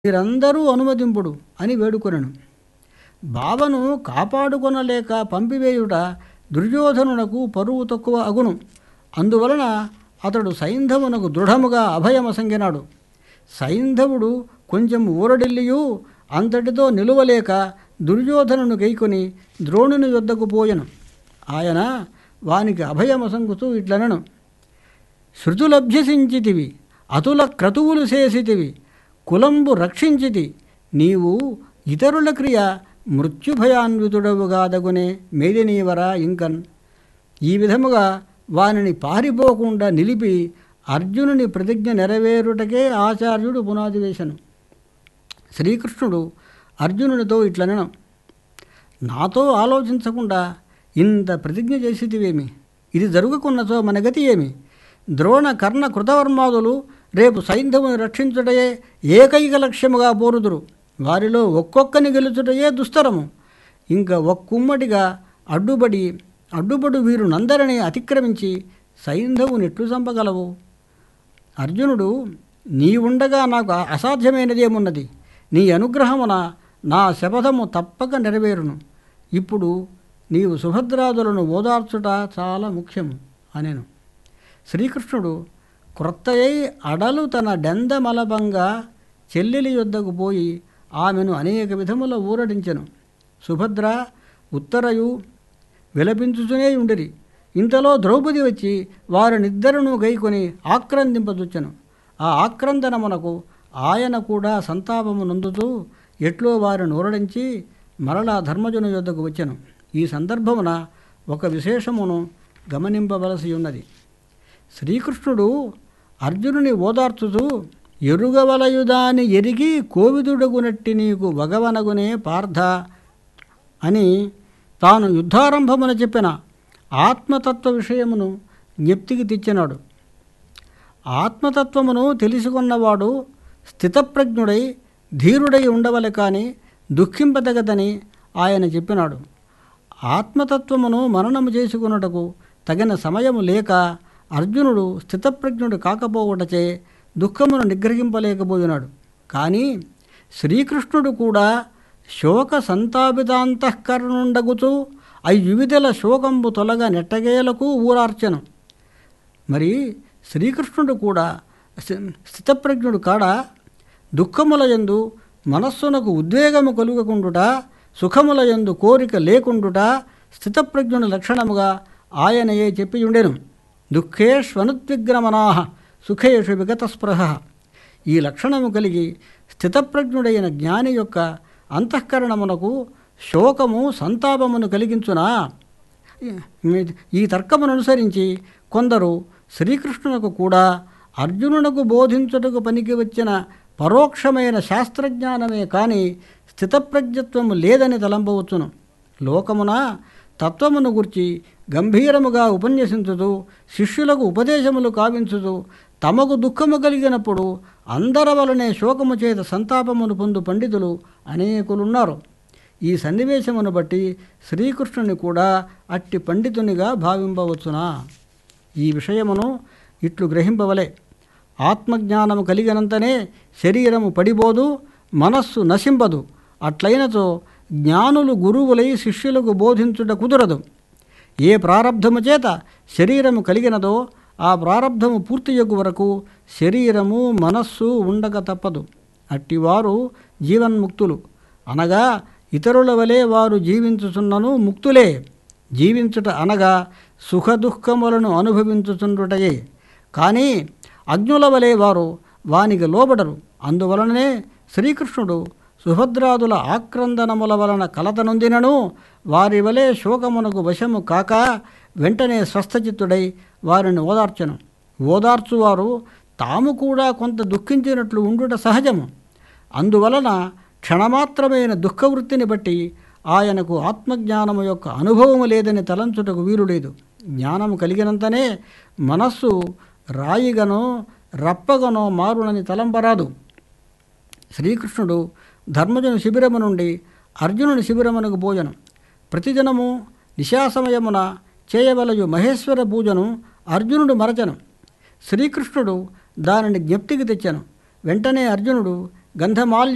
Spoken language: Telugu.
మీరందరూ అనుమతింపుడు అని వేడుకొనెను బావను కాపాడుకొనలేక పంపివేయుట దుర్యోధనునకు పరువు తక్కువ అగును అందువలన అతడు సైంధవునకు దృఢముగా అభయమసంగినాడు సైంధవుడు కొంచెం ఊరడిల్లియూ అంతటితో నిలువలేక దుర్యోధనును గైకొని ద్రోణుని యొద్దకు పోయెను ఆయన వానికి అభయమసంగుతూ ఇట్లనను శృతులభ్యసించితివి అతుల క్రతువులు చేసితివి కులంబు రక్షించితి నీవు ఇతరుల క్రియ మృత్యుభయాన్వితుడవుగాదగునే మేదినీవరా ఇంకన్ ఈ విధముగా వానిని పారిపోకుండా నిలిపి అర్జునుని ప్రతిజ్ఞ నెరవేరుటకే ఆచార్యుడు పునాది వేశను శ్రీకృష్ణుడు అర్జునునితో ఇట్లనను నాతో ఆలోచించకుండా ఇంత ప్రతిజ్ఞ చేసితివేమి ఇది జరుగుకున్నచో మన గతి ఏమి ద్రోణ కర్ణ కృతవర్మాదులు రేపు సైంధవుని రక్షించుటయే ఏకైక లక్ష్యముగా పోరుదురు వారిలో ఒక్కొక్కని గెలుచుటయే దుస్తరము ఇంకా ఒక్కుమ్మటిగా అడ్డుబడి అడ్డుబడు వీరునందరినీ అతిక్రమించి సైంధవుని ఎట్లు చంపగలవు అర్జునుడు నీ ఉండగా నాకు అసాధ్యమైనదేమున్నది నీ అనుగ్రహమున నా శపథము తప్పక నెరవేరును ఇప్పుడు నీవు సుభద్రాదులను ఓదార్చుట చాలా ముఖ్యము అనెను శ్రీకృష్ణుడు క్రొత్తయై అడలు తన డెందమలబంగా చెల్లెలి యొద్దకు పోయి ఆమెను అనేక విధముల ఊరడించెను సుభద్ర ఉత్తరయు విలపించుచునే ఉండిరి ఇంతలో ద్రౌపది వచ్చి వారినిద్దరును గైకొని ఆక్రందింపదుచ్చను ఆ ఆక్రందనమునకు ఆయన కూడా సంతాపము నొందుతూ ఎట్లో వారిని ఊరడించి మరలా ధర్మజుని యొద్దకు వచ్చెను ఈ సందర్భమున ఒక విశేషమును గమనింపవలసి ఉన్నది శ్రీకృష్ణుడు అర్జునుని ఓదార్చుతూ ఎరుగవలయుదాని ఎరిగి కోవిదుడగునట్టి నీకు వగవనగునే పార్థ అని తాను యుద్ధారంభమున చెప్పిన ఆత్మతత్వ విషయమును జ్ఞప్తికి తెచ్చినాడు ఆత్మతత్వమును తెలుసుకున్నవాడు స్థితప్రజ్ఞుడై ధీరుడై ఉండవలె కానీ దుఃఖింపదగదని ఆయన చెప్పినాడు ఆత్మతత్వమును మననము చేసుకున్నటకు తగిన సమయము లేక అర్జునుడు స్థితప్రజ్ఞుడు కాకపోవటచే దుఃఖమును నిగ్రహింపలేకపోయినాడు కానీ శ్రీకృష్ణుడు కూడా శోక సంతాపితాంతఃకరణుండగుతూ అయ్యువిధల శోకంబు తొలగ నెట్టగేలకు ఊరార్చను మరి శ్రీకృష్ణుడు కూడా స్థితప్రజ్ఞుడు కాడ దుఃఖముల యందు మనస్సునకు ఉద్వేగము కలుగకుండుట సుఖముల యందు కోరిక లేకుండుట స్థితప్రజ్ఞుని లక్షణముగా ఆయనయే చెప్పియుండెను దుఃఖేష్వనుద్విగ్రమనాహ సుఖేషు విగతస్పృహ ఈ లక్షణము కలిగి స్థితప్రజ్ఞుడైన జ్ఞాని యొక్క అంతఃకరణమునకు శోకము సంతాపమును కలిగించునా ఈ తర్కమును అనుసరించి కొందరు శ్రీకృష్ణునకు కూడా అర్జునునకు బోధించుటకు పనికి వచ్చిన పరోక్షమైన శాస్త్రజ్ఞానమే కానీ స్థితప్రజ్ఞత్వము లేదని తలంపవచ్చును లోకమున తత్వమును గుర్చి గంభీరముగా ఉపన్యసించుతూ శిష్యులకు ఉపదేశములు కావించుతూ తమకు దుఃఖము కలిగినప్పుడు అందరి వలనే శోకము చేత సంతాపమును పొందు పండితులు అనేకులున్నారు ఈ సన్నివేశమును బట్టి శ్రీకృష్ణుని కూడా అట్టి పండితునిగా భావింపవచ్చునా ఈ విషయమును ఇట్లు గ్రహింపవలే ఆత్మజ్ఞానము కలిగినంతనే శరీరము పడిబోదు మనస్సు నశింపదు అట్లయినచో జ్ఞానులు గురువులై శిష్యులకు బోధించుట కుదరదు ఏ ప్రారంధము చేత శరీరము కలిగినదో ఆ ప్రారంధము పూర్తియగు వరకు శరీరము మనస్సు ఉండక తప్పదు అట్టివారు జీవన్ముక్తులు అనగా ఇతరుల వలె వారు జీవించుచున్నను ముక్తులే జీవించుట అనగా సుఖదుఖములను అనుభవించుచుండుటయే కానీ అజ్ఞుల వలె వారు వానికి లోబడరు అందువలననే శ్రీకృష్ణుడు సుభద్రాదుల ఆక్రందనముల వలన కలత నొందినను వారి వలె శోకమునకు వశము కాక వెంటనే స్వస్థచిత్తుడై వారిని ఓదార్చను ఓదార్చువారు తాము కూడా కొంత దుఃఖించినట్లు ఉండుట సహజము అందువలన క్షణమాత్రమైన దుఃఖవృత్తిని బట్టి ఆయనకు ఆత్మజ్ఞానము యొక్క అనుభవము లేదని తలంచుటకు వీలు లేదు జ్ఞానము కలిగినంతనే మనస్సు రాయిగనో రప్పగనో మారునని తలంపరాదు శ్రీకృష్ణుడు ధర్మజుని శిబిరము నుండి అర్జునుని శిబిరమునకు భోజనం ప్రతిదినము నిశాసమయమున చేయవలయు మహేశ్వర పూజను అర్జునుడు మరచను శ్రీకృష్ణుడు దానిని జ్ఞప్తికి తెచ్చను వెంటనే అర్జునుడు గంధమాల్య